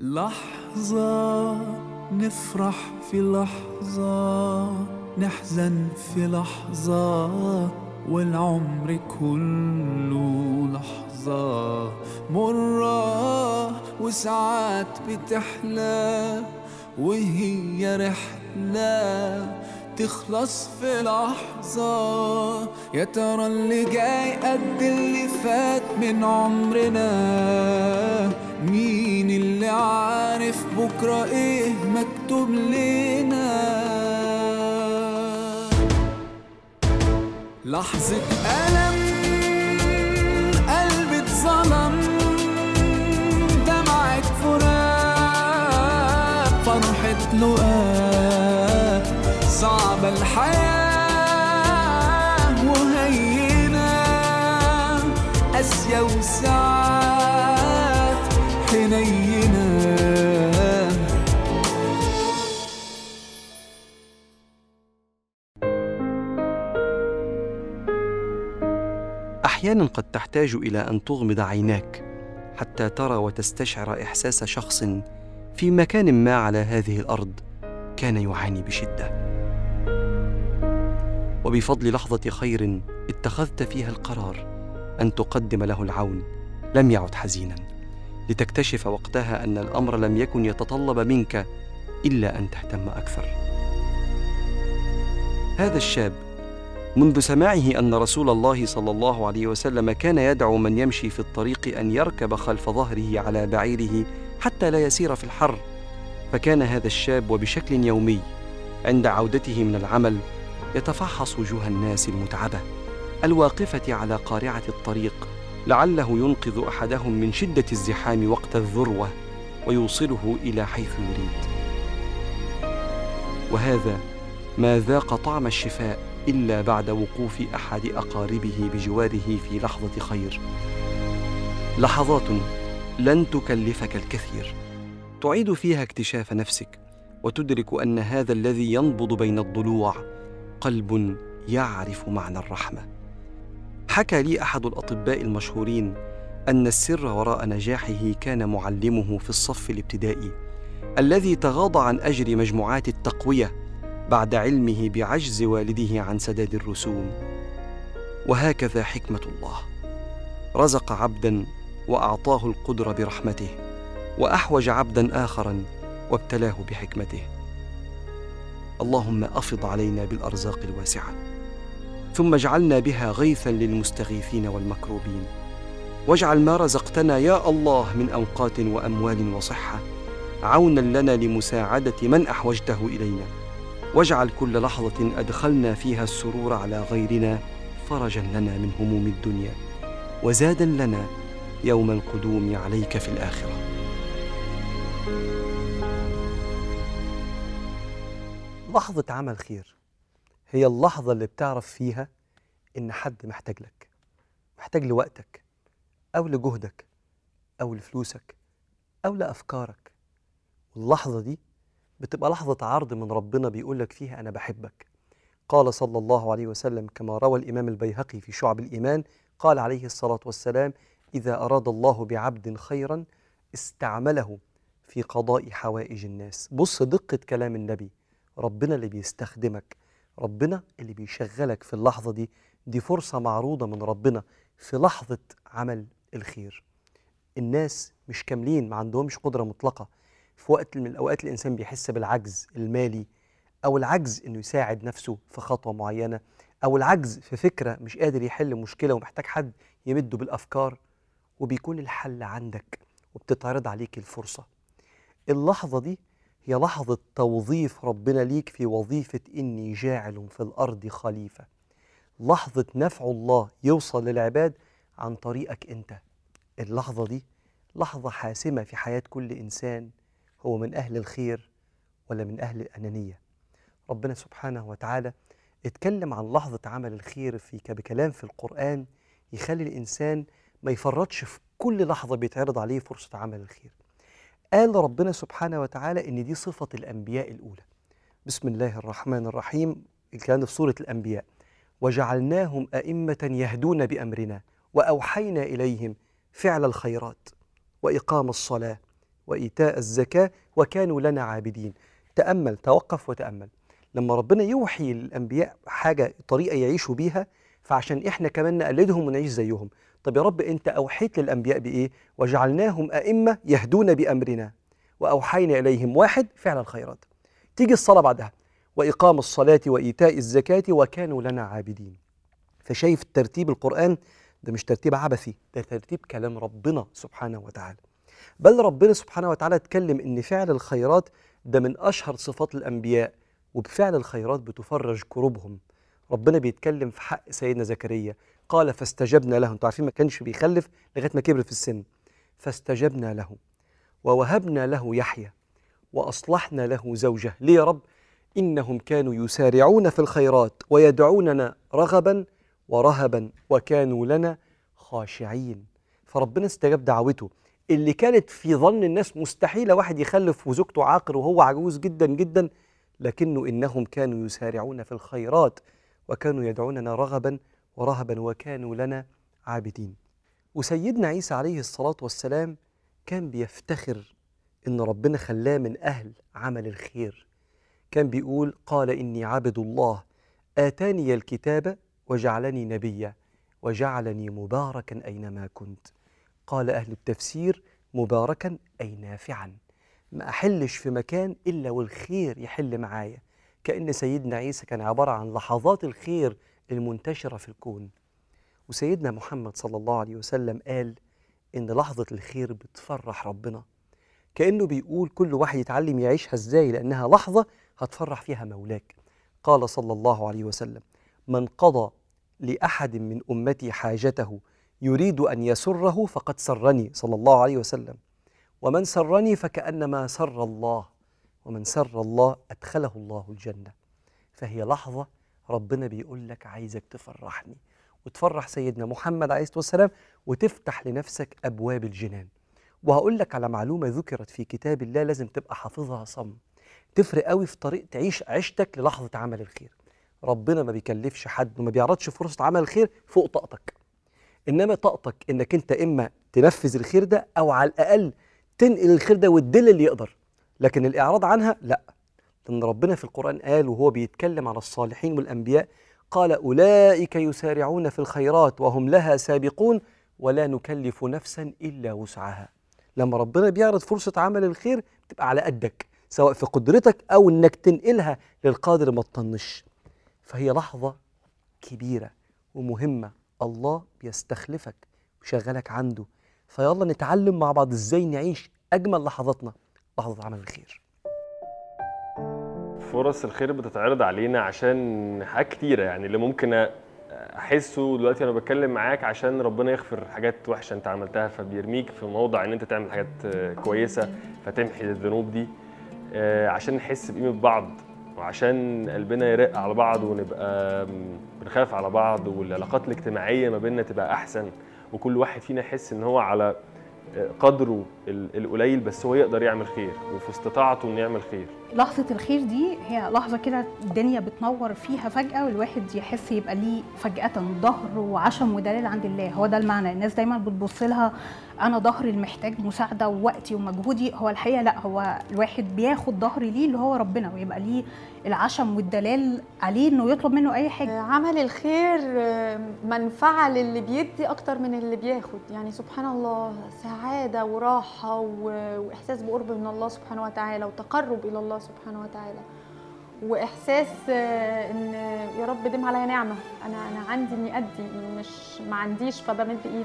لحظة نفرح في لحظة نحزن في لحظة والعمر كله لحظة مرة وساعات بتحلى وهي رحلة تخلص في لحظة يا ترى اللي جاي قد اللي فات من عمرنا مين اللي عارف بكرة ايه مكتوب لنا لحظة ألم قلبي اتظلم دمعة فراق فرحة لقاء صعبة الحياة وهينة قاسية وساعات حنينة احيانا قد تحتاج الى ان تغمض عيناك حتى ترى وتستشعر احساس شخص في مكان ما على هذه الارض كان يعاني بشده وبفضل لحظه خير اتخذت فيها القرار ان تقدم له العون لم يعد حزينا لتكتشف وقتها ان الامر لم يكن يتطلب منك الا ان تهتم اكثر هذا الشاب منذ سماعه ان رسول الله صلى الله عليه وسلم كان يدعو من يمشي في الطريق ان يركب خلف ظهره على بعيره حتى لا يسير في الحر فكان هذا الشاب وبشكل يومي عند عودته من العمل يتفحص وجوه الناس المتعبه الواقفه على قارعه الطريق لعله ينقذ احدهم من شده الزحام وقت الذروه ويوصله الى حيث يريد وهذا ما ذاق طعم الشفاء الا بعد وقوف احد اقاربه بجواره في لحظه خير لحظات لن تكلفك الكثير تعيد فيها اكتشاف نفسك وتدرك ان هذا الذي ينبض بين الضلوع قلب يعرف معنى الرحمه حكى لي احد الاطباء المشهورين ان السر وراء نجاحه كان معلمه في الصف الابتدائي الذي تغاضى عن اجر مجموعات التقويه بعد علمه بعجز والده عن سداد الرسوم وهكذا حكمه الله رزق عبدا واعطاه القدره برحمته واحوج عبدا اخرا وابتلاه بحكمته اللهم افض علينا بالارزاق الواسعه ثم اجعلنا بها غيثا للمستغيثين والمكروبين واجعل ما رزقتنا يا الله من اوقات واموال وصحه عونا لنا لمساعده من احوجته الينا واجعل كل لحظه ادخلنا فيها السرور على غيرنا فرجا لنا من هموم الدنيا وزادا لنا يوم القدوم عليك في الاخره لحظه عمل خير هي اللحظه اللي بتعرف فيها ان حد محتاج لك محتاج لوقتك او لجهدك او لفلوسك او لافكارك واللحظه دي بتبقى لحظه عرض من ربنا بيقول لك فيها انا بحبك قال صلى الله عليه وسلم كما روى الامام البيهقي في شعب الايمان قال عليه الصلاه والسلام اذا اراد الله بعبد خيرا استعمله في قضاء حوائج الناس بص دقه كلام النبي ربنا اللي بيستخدمك ربنا اللي بيشغلك في اللحظه دي دي فرصه معروضه من ربنا في لحظه عمل الخير الناس مش كاملين ما عندهمش قدره مطلقه في وقت من الاوقات الانسان بيحس بالعجز المالي او العجز انه يساعد نفسه في خطوه معينه او العجز في فكره مش قادر يحل مشكله ومحتاج حد يمده بالافكار وبيكون الحل عندك وبتتعرض عليك الفرصه اللحظه دي هي لحظه توظيف ربنا ليك في وظيفه اني جاعل في الارض خليفه لحظه نفع الله يوصل للعباد عن طريقك انت اللحظه دي لحظه حاسمه في حياه كل انسان هو من اهل الخير ولا من اهل الانانيه ربنا سبحانه وتعالى اتكلم عن لحظه عمل الخير في بكلام في القران يخلي الانسان ما يفرطش في كل لحظه بيتعرض عليه فرصه عمل الخير قال ربنا سبحانه وتعالى ان دي صفه الانبياء الاولى بسم الله الرحمن الرحيم الكلام في سوره الانبياء وجعلناهم ائمه يهدون بامرنا واوحينا اليهم فعل الخيرات واقام الصلاه وإيتاء الزكاة وكانوا لنا عابدين تأمل توقف وتأمل لما ربنا يوحي للأنبياء حاجة طريقة يعيشوا بيها فعشان إحنا كمان نقلدهم ونعيش زيهم طب يا رب أنت أوحيت للأنبياء بإيه وجعلناهم أئمة يهدون بأمرنا وأوحينا إليهم واحد فعل الخيرات تيجي الصلاة بعدها وإقام الصلاة وإيتاء الزكاة وكانوا لنا عابدين فشايف ترتيب القرآن ده مش ترتيب عبثي ده ترتيب كلام ربنا سبحانه وتعالى بل ربنا سبحانه وتعالى اتكلم ان فعل الخيرات ده من اشهر صفات الانبياء وبفعل الخيرات بتفرج كروبهم ربنا بيتكلم في حق سيدنا زكريا قال فاستجبنا له انتوا عارفين ما كانش بيخلف لغايه ما كبر في السن فاستجبنا له ووهبنا له يحيى واصلحنا له زوجه ليه يا رب انهم كانوا يسارعون في الخيرات ويدعوننا رغبا ورهبا وكانوا لنا خاشعين فربنا استجاب دعوته اللي كانت في ظن الناس مستحيلة واحد يخلف وزوجته عاقر وهو عجوز جدا جدا لكنه إنهم كانوا يسارعون في الخيرات وكانوا يدعوننا رغبا ورهبا وكانوا لنا عابدين وسيدنا عيسى عليه الصلاة والسلام كان بيفتخر إن ربنا خلاه من أهل عمل الخير كان بيقول قال إني عبد الله آتاني الكتاب وجعلني نبيا وجعلني مباركا أينما كنت قال أهل التفسير مباركا أي نافعا ما أحلش في مكان إلا والخير يحل معايا كأن سيدنا عيسى كان عبارة عن لحظات الخير المنتشرة في الكون وسيدنا محمد صلى الله عليه وسلم قال إن لحظة الخير بتفرح ربنا كأنه بيقول كل واحد يتعلم يعيشها إزاي لأنها لحظة هتفرح فيها مولاك قال صلى الله عليه وسلم من قضى لأحد من أمتي حاجته يريد أن يسره فقد سرني صلى الله عليه وسلم ومن سرني فكأنما سر الله ومن سر الله أدخله الله الجنة فهي لحظة ربنا بيقول لك عايزك تفرحني وتفرح سيدنا محمد عليه الصلاة والسلام وتفتح لنفسك أبواب الجنان وهقول لك على معلومة ذكرت في كتاب الله لازم تبقى حافظها صم تفرق قوي في طريق تعيش عيشتك للحظة عمل الخير ربنا ما بيكلفش حد وما بيعرضش فرصة عمل الخير فوق طاقتك انما طاقتك انك انت اما تنفذ الخير ده او على الاقل تنقل الخير ده وتدل اللي يقدر لكن الاعراض عنها لا لان ربنا في القران قال وهو بيتكلم على الصالحين والانبياء قال اولئك يسارعون في الخيرات وهم لها سابقون ولا نكلف نفسا الا وسعها لما ربنا بيعرض فرصه عمل الخير بتبقى على قدك سواء في قدرتك او انك تنقلها للقادر ما تطنش فهي لحظه كبيره ومهمه الله بيستخلفك ويشغلك عنده فيلا نتعلم مع بعض ازاي نعيش اجمل لحظاتنا لحظه عمل الخير فرص الخير بتتعرض علينا عشان حاجات كتيرة يعني اللي ممكن احسه دلوقتي انا بتكلم معاك عشان ربنا يغفر حاجات وحشه انت عملتها فبيرميك في موضع ان انت تعمل حاجات كويسه فتمحي الذنوب دي آه، عشان نحس بقيمه بعض وعشان قلبنا يرق على بعض ونبقى بنخاف على بعض والعلاقات الاجتماعيه ما بيننا تبقى احسن وكل واحد فينا يحس ان هو على قدره ال- القليل بس هو يقدر يعمل خير وفي استطاعته انه يعمل خير لحظة الخير دي هي لحظة كده الدنيا بتنور فيها فجأة والواحد يحس يبقى ليه فجأة ظهر وعشم ودليل عند الله هو ده المعنى الناس دايما بتبص لها أنا ظهري المحتاج مساعدة ووقتي ومجهودي هو الحقيقة لا هو الواحد بياخد ظهري ليه اللي هو ربنا ويبقى ليه العشم والدلال عليه إنه يطلب منه أي حاجة عمل الخير منفعة للي بيدي أكتر من اللي بياخد يعني سبحان الله سعادة وراحة و- وإحساس بقرب من الله سبحانه وتعالى وتقرب إلى الله سبحانه وتعالى وإحساس آه، إن يا رب دم عليا نعمة أنا أنا عندي إني أدي مش ما عنديش فبمد إيدي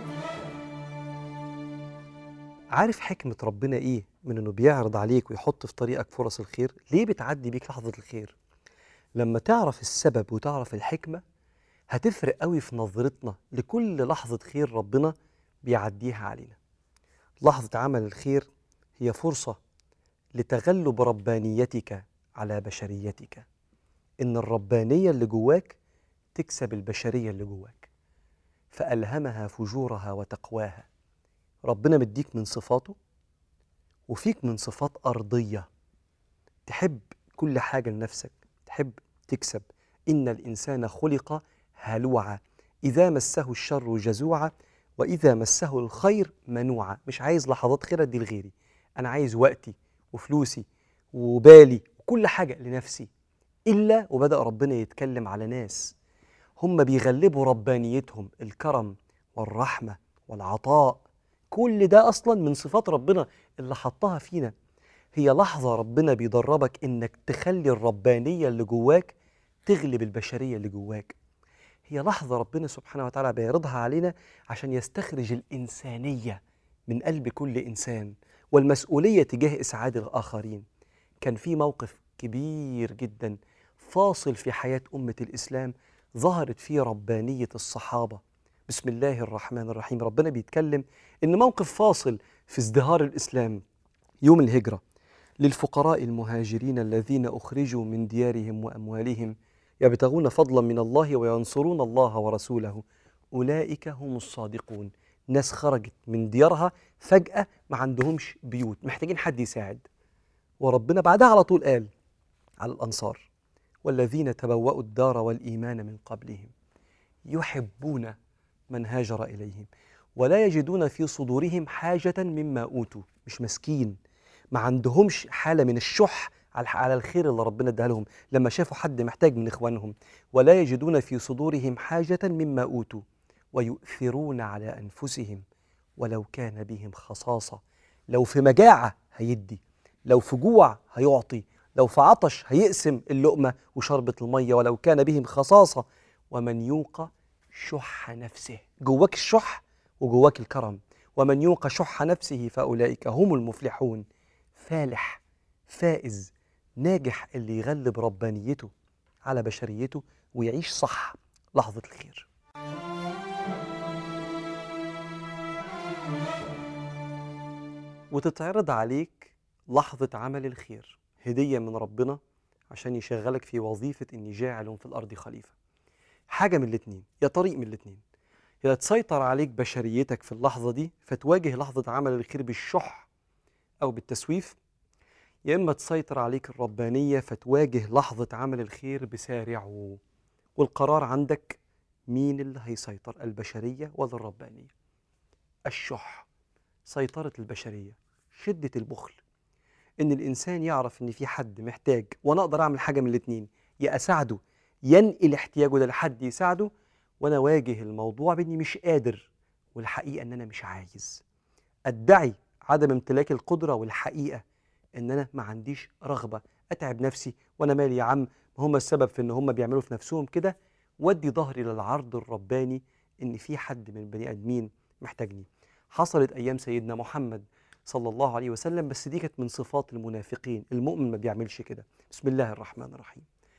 عارف حكمة ربنا إيه من إنه بيعرض عليك ويحط في طريقك فرص الخير؟ ليه بتعدي بيك لحظة الخير؟ لما تعرف السبب وتعرف الحكمة هتفرق قوي في نظرتنا لكل لحظة خير ربنا بيعديها علينا. لحظة عمل الخير هي فرصة لتغلب ربانيتك على بشريتك. إن الربانية اللي جواك تكسب البشرية اللي جواك. فألهمها فجورها وتقواها. ربنا مديك من صفاته وفيك من صفات أرضية تحب كل حاجة لنفسك تحب تكسب إن الإنسان خلق هلوعا إذا مسه الشر جزوعا وإذا مسه الخير منوعا مش عايز لحظات خير دي لغيري انا عايز وقتي وفلوسي وبالي وكل حاجه لنفسي الا وبدا ربنا يتكلم على ناس هم بيغلبوا ربانيتهم الكرم والرحمه والعطاء كل ده اصلا من صفات ربنا اللي حطها فينا هي لحظه ربنا بيدربك انك تخلي الربانيه اللي جواك تغلب البشريه اللي جواك هي لحظه ربنا سبحانه وتعالى بيعرضها علينا عشان يستخرج الانسانيه من قلب كل انسان والمسؤوليه تجاه اسعاد الاخرين كان في موقف كبير جدا فاصل في حياه امه الاسلام ظهرت فيه ربانيه الصحابه بسم الله الرحمن الرحيم ربنا بيتكلم ان موقف فاصل في ازدهار الاسلام يوم الهجره للفقراء المهاجرين الذين اخرجوا من ديارهم واموالهم يبتغون فضلا من الله وينصرون الله ورسوله اولئك هم الصادقون ناس خرجت من ديارها فجاه ما عندهمش بيوت محتاجين حد يساعد وربنا بعدها على طول قال على الانصار والذين تبوأوا الدار والايمان من قبلهم يحبون من هاجر اليهم ولا يجدون في صدورهم حاجه مما اوتوا مش مسكين ما عندهمش حاله من الشح على على الخير اللي ربنا اداها لهم لما شافوا حد محتاج من اخوانهم ولا يجدون في صدورهم حاجه مما اوتوا ويؤثرون على انفسهم ولو كان بهم خصاصه لو في مجاعه هيدي لو في جوع هيعطي لو في عطش هيقسم اللقمه وشربة الميه ولو كان بهم خصاصه ومن يوق شح نفسه جواك الشح وجواك الكرم ومن يوق شح نفسه فاولئك هم المفلحون فالح فائز ناجح اللي يغلب ربانيته على بشريته ويعيش صح لحظة الخير وتتعرض عليك لحظة عمل الخير هدية من ربنا عشان يشغلك في وظيفة إني جاعل في الأرض خليفة حاجة من الاتنين يا طريق من الاتنين يا تسيطر عليك بشريتك في اللحظة دي فتواجه لحظة عمل الخير بالشح أو بالتسويف يا إما تسيطر عليك الربانية فتواجه لحظة عمل الخير بسارعه والقرار عندك مين اللي هيسيطر البشرية ولا الربانية الشح سيطرة البشرية شدة البخل إن الإنسان يعرف إن في حد محتاج وأنا أقدر أعمل حاجة من الاتنين يا أساعده ينقل احتياجه ده لحد يساعده وأنا أواجه الموضوع بإني مش قادر والحقيقة إن أنا مش عايز أدعي عدم امتلاك القدرة والحقيقة ان انا ما عنديش رغبه اتعب نفسي وانا مالي يا عم ما هم السبب في ان هم بيعملوا في نفسهم كده ودي ظهري للعرض الرباني ان في حد من البني ادمين محتاجني حصلت ايام سيدنا محمد صلى الله عليه وسلم بس دي كانت من صفات المنافقين المؤمن ما بيعملش كده بسم الله الرحمن الرحيم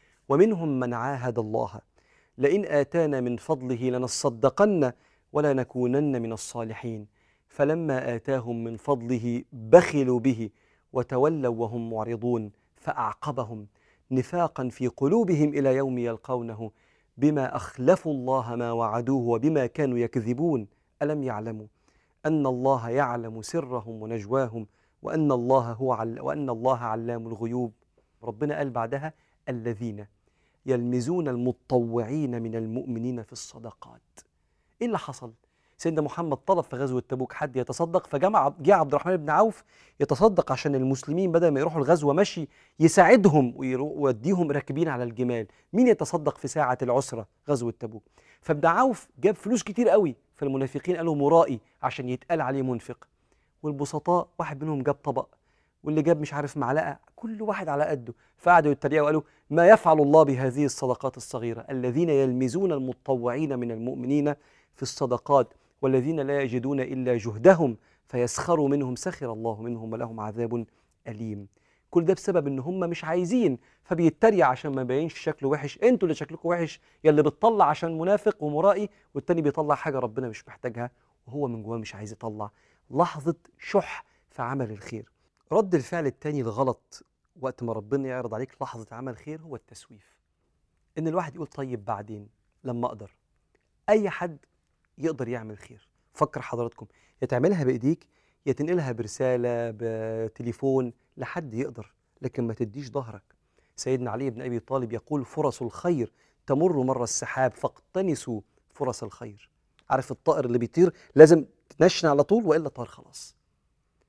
ومنهم من عاهد الله لئن اتانا من فضله لنصدقن ولنكونن من الصالحين فلما اتاهم من فضله بخلوا به وتولوا وهم معرضون فأعقبهم نفاقا في قلوبهم إلى يوم يلقونه بما أخلفوا الله ما وعدوه وبما كانوا يكذبون ألم يعلموا أن الله يعلم سرهم ونجواهم وأن الله هو عل وأن الله علام الغيوب ربنا قال بعدها الذين يلمزون المتطوعين من المؤمنين في الصدقات إيه اللي حصل؟ سيدنا محمد طلب في غزوة تبوك حد يتصدق فجمع جه عبد الرحمن بن عوف يتصدق عشان المسلمين بدل ما يروحوا الغزوة مشي يساعدهم ويوديهم راكبين على الجمال مين يتصدق في ساعة العسرة غزوة تبوك فابن عوف جاب فلوس كتير قوي فالمنافقين قالوا مرائي عشان يتقال عليه منفق والبسطاء واحد منهم جاب طبق واللي جاب مش عارف معلقة كل واحد على قده فقعدوا يتريقوا وقالوا ما يفعل الله بهذه الصدقات الصغيرة الذين يلمزون المتطوعين من المؤمنين في الصدقات والذين لا يجدون الا جهدهم فيسخروا منهم سخر الله منهم ولهم عذاب اليم كل ده بسبب ان هم مش عايزين فبيتريق عشان ما يبينش شكله وحش انتوا اللي شكلكم وحش يا اللي بتطلع عشان منافق ومرائي والتاني بيطلع حاجه ربنا مش محتاجها وهو من جواه مش عايز يطلع لحظه شح في عمل الخير رد الفعل التاني الغلط وقت ما ربنا يعرض عليك لحظه عمل خير هو التسويف ان الواحد يقول طيب بعدين لما اقدر اي حد يقدر يعمل خير فكر حضراتكم يا تعملها بايديك يا تنقلها برساله بتليفون لحد يقدر لكن ما تديش ظهرك سيدنا علي بن ابي طالب يقول فرص الخير تمر مر السحاب فاقتنسوا فرص الخير عارف الطائر اللي بيطير لازم تنشن على طول والا طار خلاص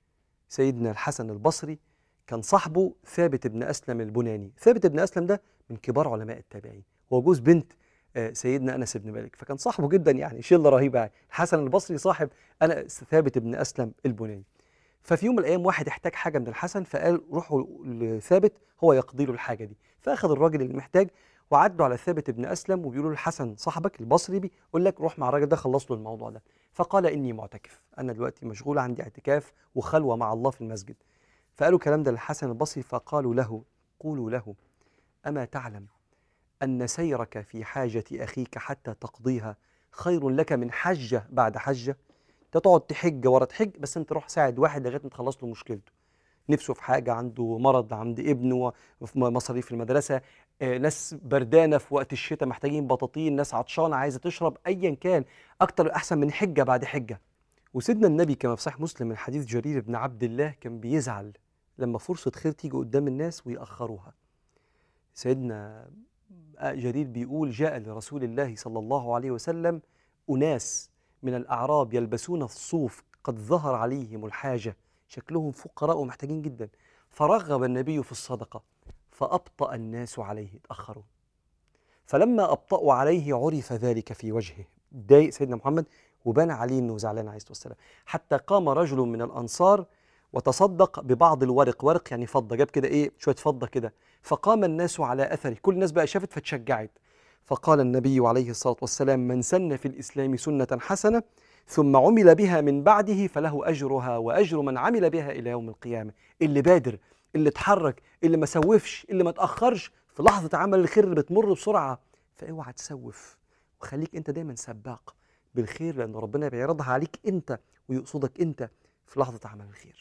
سيدنا الحسن البصري كان صاحبه ثابت بن أسلم البناني ثابت بن أسلم ده من كبار علماء التابعين هو جوز بنت آه، سيدنا أنس بن مالك فكان صاحبه جدا يعني شلة رهيبة يعني الحسن البصري صاحب أنا ثابت بن أسلم البناني ففي يوم من الأيام واحد احتاج حاجة من الحسن فقال روحوا لثابت هو يقضي له الحاجة دي فأخذ الراجل اللي محتاج وعدوا على ثابت بن أسلم وبيقولوا له الحسن صاحبك البصري بيقول لك روح مع الراجل ده خلص له الموضوع ده فقال إني معتكف أنا دلوقتي مشغول عندي اعتكاف وخلوة مع الله في المسجد فقالوا الكلام ده للحسن البصري فقالوا له قولوا له أما تعلم أن سيرك في حاجة أخيك حتى تقضيها خير لك من حجة بعد حجة أنت تقعد تحج ورا تحج بس أنت روح ساعد واحد لغاية ما تخلص له مشكلته نفسه في حاجة عنده مرض عند ابنه في مصاريف المدرسة آه، ناس بردانة في وقت الشتاء محتاجين بطاطين ناس عطشانة عايزة تشرب أيا كان أكتر أحسن من حجة بعد حجة وسيدنا النبي كما في صحيح مسلم من حديث جرير بن عبد الله كان بيزعل لما فرصة خير تيجي قدام الناس ويأخروها سيدنا جرير بيقول جاء لرسول الله صلى الله عليه وسلم أناس من الأعراب يلبسون الصوف قد ظهر عليهم الحاجة شكلهم فقراء ومحتاجين جدا فرغب النبي في الصدقة فأبطأ الناس عليه اتأخروا فلما أبطأوا عليه عرف ذلك في وجهه ضايق سيدنا محمد وبان عليه انه زعلان عليه الصلاه والسلام حتى قام رجل من الانصار وتصدق ببعض الورق ورق يعني فضه جاب كده ايه شويه فضه كده فقام الناس على اثره كل الناس بقى شافت فتشجعت فقال النبي عليه الصلاه والسلام من سن في الاسلام سنه حسنه ثم عمل بها من بعده فله اجرها واجر من عمل بها الى يوم القيامه اللي بادر اللي اتحرك اللي ما سوفش اللي ما تاخرش في لحظه عمل الخير اللي بتمر بسرعه فاوعى تسوف وخليك انت دايما سباق بالخير لان ربنا بيعرضها عليك انت ويقصدك انت في لحظه عمل الخير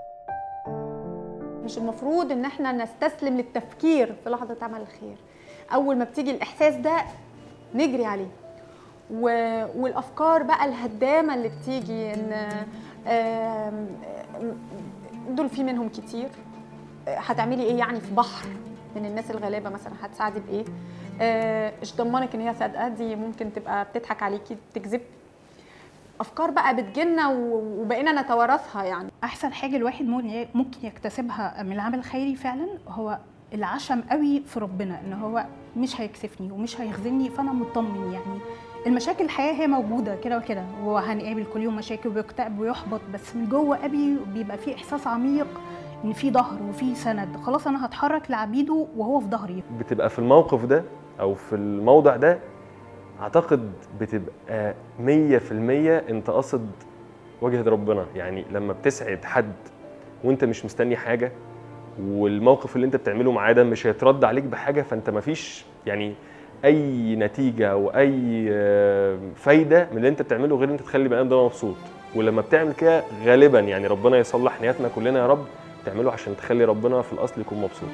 مش المفروض ان احنا نستسلم للتفكير في لحظه عمل الخير اول ما بتيجي الاحساس ده نجري عليه و... والافكار بقى الهدامه اللي بتيجي ان آم، دول في منهم كتير هتعملي ايه يعني في بحر من الناس الغلابه مثلا هتساعدي بايه آه، ايش ضمنك ان هي صادقه دي ممكن تبقى بتضحك عليكي بتكذب افكار بقى بتجيلنا و- وبقينا نتوارثها يعني احسن حاجه الواحد ممكن ممكن يكتسبها من العمل الخيري فعلا هو العشم قوي في ربنا ان هو مش هيكسفني ومش هيخذلني فانا مطمن يعني المشاكل الحياه هي موجوده كده وكده وهنقابل كل يوم مشاكل ويكتئب ويحبط بس من جوه قوي بيبقى في احساس عميق ان في ظهر وفي سند خلاص انا هتحرك لعبيده وهو في ظهري بتبقى في الموقف ده او في الموضع ده اعتقد بتبقى 100% انت قصد وجهة ربنا يعني لما بتسعد حد وانت مش مستني حاجة والموقف اللي انت بتعمله معاه ده مش هيترد عليك بحاجة فانت مفيش يعني اي نتيجة او اي آه، فايدة من اللي انت بتعمله غير ان انت تخلي بني ادم ده مبسوط ولما بتعمل كده غالبا يعني ربنا يصلح نياتنا كلنا يا رب تعمله عشان تخلي ربنا في الاصل يكون مبسوط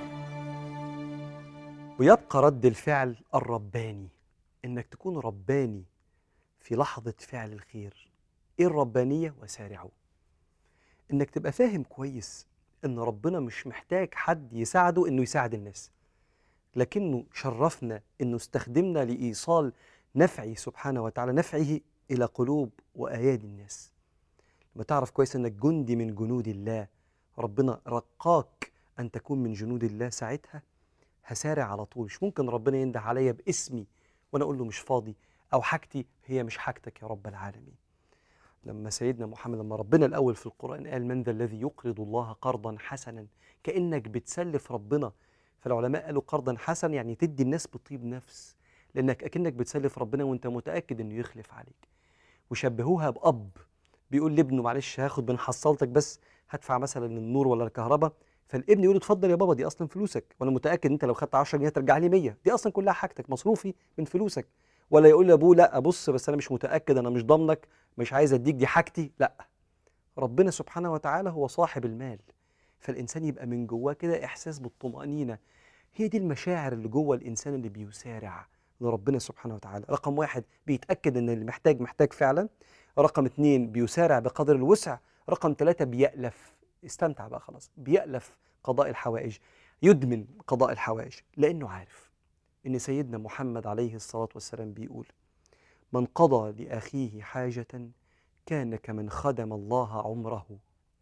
ويبقى رد الفعل الرباني انك تكون رباني في لحظه فعل الخير ايه الربانيه وسارعوا انك تبقى فاهم كويس ان ربنا مش محتاج حد يساعده انه يساعد الناس لكنه شرفنا انه استخدمنا لايصال نفعه سبحانه وتعالى نفعه الى قلوب وايادي الناس لما تعرف كويس انك جندي من جنود الله ربنا رقاك ان تكون من جنود الله ساعتها هسارع على طول مش ممكن ربنا ينده عليا باسمي وانا اقول له مش فاضي او حاجتي هي مش حاجتك يا رب العالمين لما سيدنا محمد لما ربنا الاول في القران قال من ذا الذي يقرض الله قرضا حسنا كانك بتسلف ربنا فالعلماء قالوا قرضا حسنا يعني تدي الناس بطيب نفس لانك اكنك بتسلف ربنا وانت متاكد انه يخلف عليك وشبهوها باب بيقول لابنه معلش هاخد من حصلتك بس هدفع مثلا النور ولا الكهرباء فالابن يقول له اتفضل يا بابا دي اصلا فلوسك وانا متاكد ان انت لو خدت 10 جنيه ترجع لي 100 دي اصلا كلها حاجتك مصروفي من فلوسك ولا يقول لابوه لا بص بس انا مش متاكد انا مش ضامنك مش عايز اديك دي حاجتي لا ربنا سبحانه وتعالى هو صاحب المال فالانسان يبقى من جواه كده احساس بالطمانينه هي دي المشاعر اللي جوه الانسان اللي بيسارع لربنا سبحانه وتعالى رقم واحد بيتاكد ان اللي محتاج محتاج فعلا رقم اتنين بيسارع بقدر الوسع رقم ثلاثة بيألف استمتع بقى خلاص بيألف قضاء الحوائج يدمن قضاء الحوائج لأنه عارف إن سيدنا محمد عليه الصلاة والسلام بيقول من قضى لأخيه حاجة كان كمن خدم الله عمره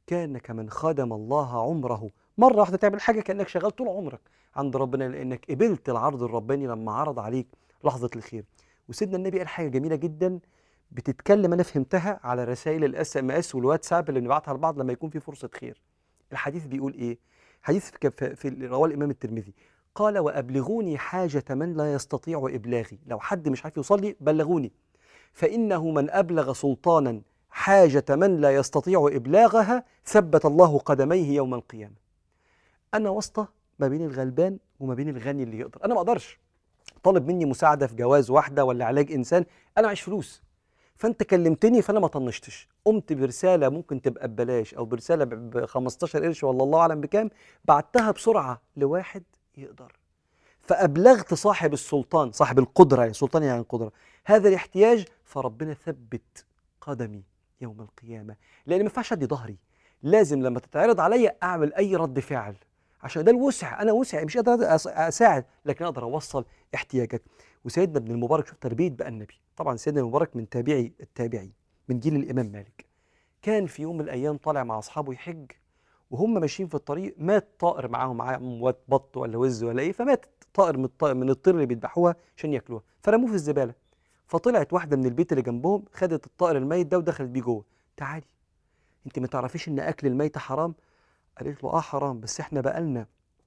كانك من خدم الله عمره مره واحده تعمل حاجه كانك شغال طول عمرك عند ربنا لانك قبلت العرض الرباني لما عرض عليك لحظه الخير وسيدنا النبي قال حاجه جميله جدا بتتكلم انا فهمتها على رسائل الاس ام اس والواتساب اللي بنبعتها لبعض لما يكون في فرصه خير الحديث بيقول ايه حديث في في- في رواه الامام الترمذي قال وابلغوني حاجه من لا يستطيع ابلاغي لو حد مش عارف يوصل لي بلغوني فانه من ابلغ سلطانا حاجه من لا يستطيع ابلاغها ثبت الله قدميه يوم القيامه انا واسطه ما بين الغلبان وما بين الغني اللي يقدر انا ما اقدرش طالب مني مساعده في جواز واحده ولا علاج انسان انا معيش فلوس فانت كلمتني فانا ما طنشتش قمت برساله ممكن تبقى ببلاش او برساله ب 15 قرش ولا الله اعلم بكام بعتها بسرعه لواحد يقدر فابلغت صاحب السلطان صاحب القدره يعني سلطان يعني قدره هذا الاحتياج فربنا ثبت قدمي يوم القيامه لان ما ينفعش ادي ظهري لازم لما تتعرض عليا اعمل اي رد فعل عشان ده الوسع انا وسع مش قادر أس- اساعد لكن اقدر اوصل احتياجك وسيدنا ابن المبارك شوف تربيه بقى النبي طبعا سيدنا المبارك من تابعي التابعي من جيل الامام مالك كان في يوم من الايام طالع مع اصحابه يحج وهم ماشيين في الطريق مات طائر معاهم معاهم وات بط ولا وز ولا ايه فمات طائر من الطائر من الطير اللي بيذبحوها عشان ياكلوها فرموه في الزباله فطلعت واحده من البيت اللي جنبهم خدت الطائر الميت ده ودخلت بيه جوه تعالي انت ما تعرفيش ان اكل الميت حرام قالت له اه حرام بس احنا بقالنا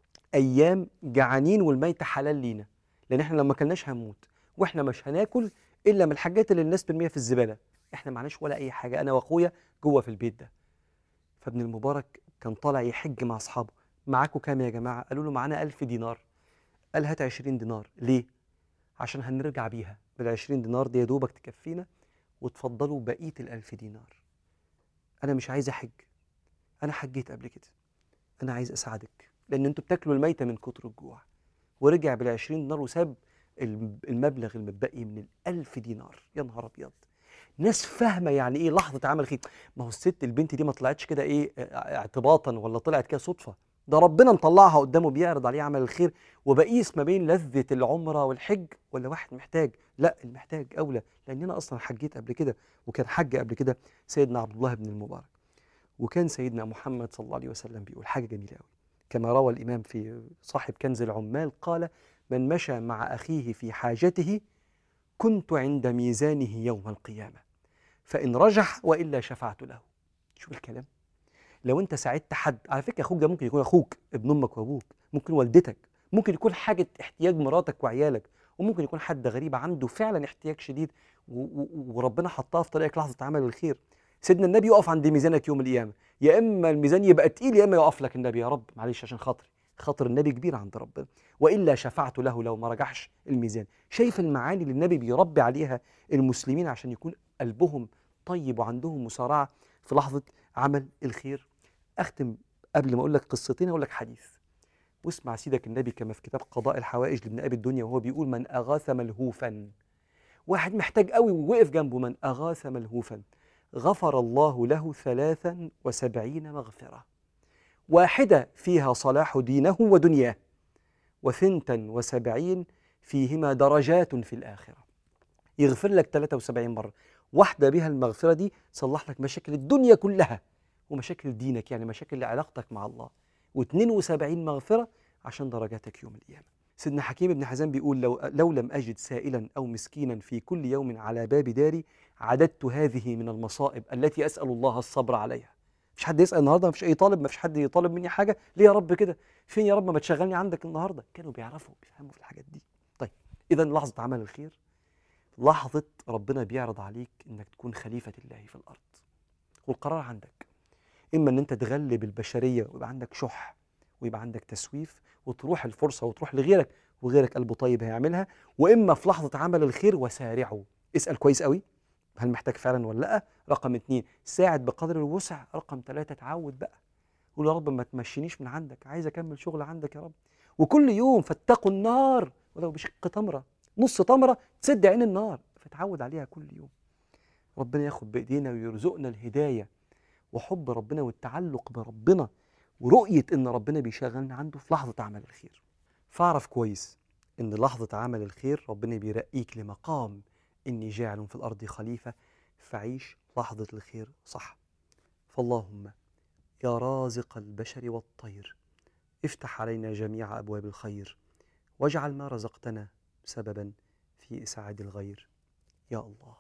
ايام جعانين والميت حلال لينا لان احنا لو ما اكلناش هنموت واحنا مش هناكل الا من الحاجات اللي الناس بترميها في الزباله احنا معناش ولا اي حاجه انا واخويا جوه في البيت ده فابن المبارك كان طالع يحج مع اصحابه معاكم كام يا جماعه قالوا له معانا ألف دينار قال هات 20 دينار ليه عشان هنرجع بيها بال 20 دينار دي يا دوبك تكفينا وتفضلوا بقيه الألف دينار انا مش عايز احج انا حجيت قبل كده انا عايز اساعدك لان انتوا بتاكلوا الميته من كتر الجوع ورجع بال 20 دينار وساب الم- المبلغ المتبقي من الألف دينار يا نهار ابيض ناس فاهمه يعني ايه لحظه عمل خير ما هو الست البنت دي ما طلعتش كده ايه اه، اعتباطا ولا طلعت كده صدفه ده ربنا مطلعها قدامه بيعرض عليه عمل الخير وبقيس ما بين لذه العمره والحج ولا واحد محتاج لا المحتاج اولى لان انا اصلا حجيت قبل كده وكان حج قبل كده سيدنا عبد الله بن المبارك وكان سيدنا محمد صلى الله عليه وسلم بيقول حاجه جميله قوي كما روى الامام في صاحب كنز العمال قال من مشى مع اخيه في حاجته كنت عند ميزانه يوم القيامه فان رجح والا شفعت له شوف الكلام لو انت ساعدت حد على فكره اخوك ده ممكن يكون اخوك ابن امك وابوك ممكن والدتك ممكن يكون حاجه احتياج مراتك وعيالك وممكن يكون حد غريب عنده فعلا احتياج شديد و- و- وربنا حطها في طريقك لحظه عمل الخير سيدنا النبي يقف عند ميزانك يوم القيامه يا اما الميزان يبقى تقيل يا اما يقف لك النبي يا رب معلش عشان خاطري خاطر النبي كبير عند ربنا والا شفعت له لو ما رجحش الميزان شايف المعاني اللي النبي بيربي عليها المسلمين عشان يكون قلبهم طيب وعندهم مسارعه في لحظه عمل الخير اختم قبل ما اقول لك قصتين اقول لك حديث واسمع سيدك النبي كما في كتاب قضاء الحوائج لابن ابي الدنيا وهو بيقول من اغاث ملهوفا واحد محتاج قوي ووقف جنبه من اغاث ملهوفا غفر الله له ثلاثا وسبعين مغفرة واحدة فيها صلاح دينه ودنياه وثنتا وسبعين فيهما درجات في الآخرة يغفر لك 73 مرة واحدة بها المغفرة دي تصلح لك مشاكل الدنيا كلها ومشاكل دينك يعني مشاكل علاقتك مع الله و72 مغفرة عشان درجاتك يوم القيامة سيدنا حكيم بن حزام بيقول لو, لو لم أجد سائلا أو مسكينا في كل يوم على باب داري عددت هذه من المصائب التي أسأل الله الصبر عليها مش حد يسأل النهارده مفيش أي طالب مفيش حد يطالب مني حاجة ليه يا رب كده فين يا رب ما تشغلني عندك النهارده كانوا بيعرفوا بيفهموا في الحاجات دي طيب إذا لحظة عمل الخير لحظة ربنا بيعرض عليك إنك تكون خليفة الله في الأرض والقرار عندك إما إن أنت تغلب البشرية ويبقى عندك شح ويبقى عندك تسويف وتروح الفرصة وتروح لغيرك وغيرك قلبه طيب هيعملها وإما في لحظة عمل الخير وسارعوا اسأل كويس قوي هل محتاج فعلا ولا لا رقم اتنين ساعد بقدر الوسع رقم ثلاثة تعود بقى قول يا رب ما تمشينيش من عندك عايز اكمل شغل عندك يا رب وكل يوم فاتقوا النار ولو بشق تمره نص تمره تسد عين النار فتعود عليها كل يوم ربنا ياخد بايدينا ويرزقنا الهدايه وحب ربنا والتعلق بربنا ورؤيه ان ربنا بيشغلنا عنده في لحظه عمل الخير فاعرف كويس ان لحظه عمل الخير ربنا بيرقيك لمقام اني جاعل في الارض خليفه فعيش لحظه الخير صح فاللهم يا رازق البشر والطير افتح علينا جميع أبواب الخير واجعل ما رزقتنا سببا في إسعاد الغير يا الله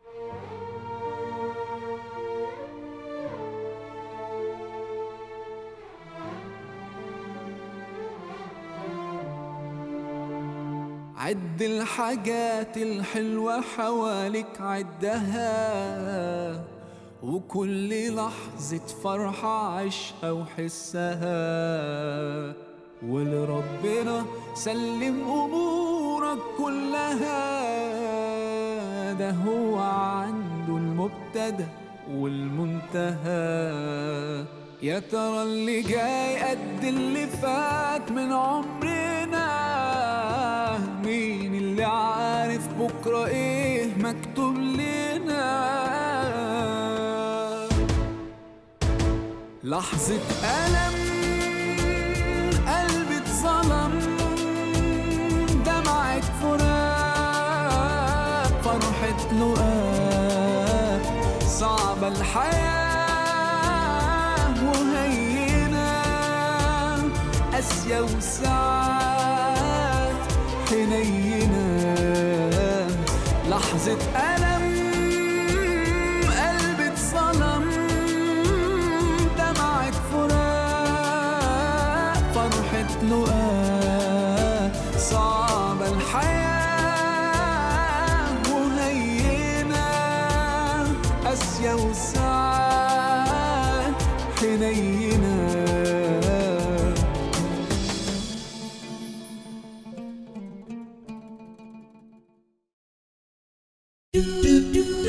عد الحاجات الحلوة حواليك عدها وكل لحظة فرحة عيشها وحسها ولربنا سلم أمورك كلها ده هو عنده المبتدأ والمنتهى يا ترى اللي جاي قد اللي فات من عمرنا مين اللي عارف بكرة ايه مكتوب لنا لحظة ألم قلبي اتظلم دمعة فراق فرحة لقاء صعبة الحياة وهينة قاسية وساعات حنينة لحظة ألم قلبي اتظلم دمعة فراق فرحة لقاء صعبة الحياة وهينة قاسية وساعات حنينة do do do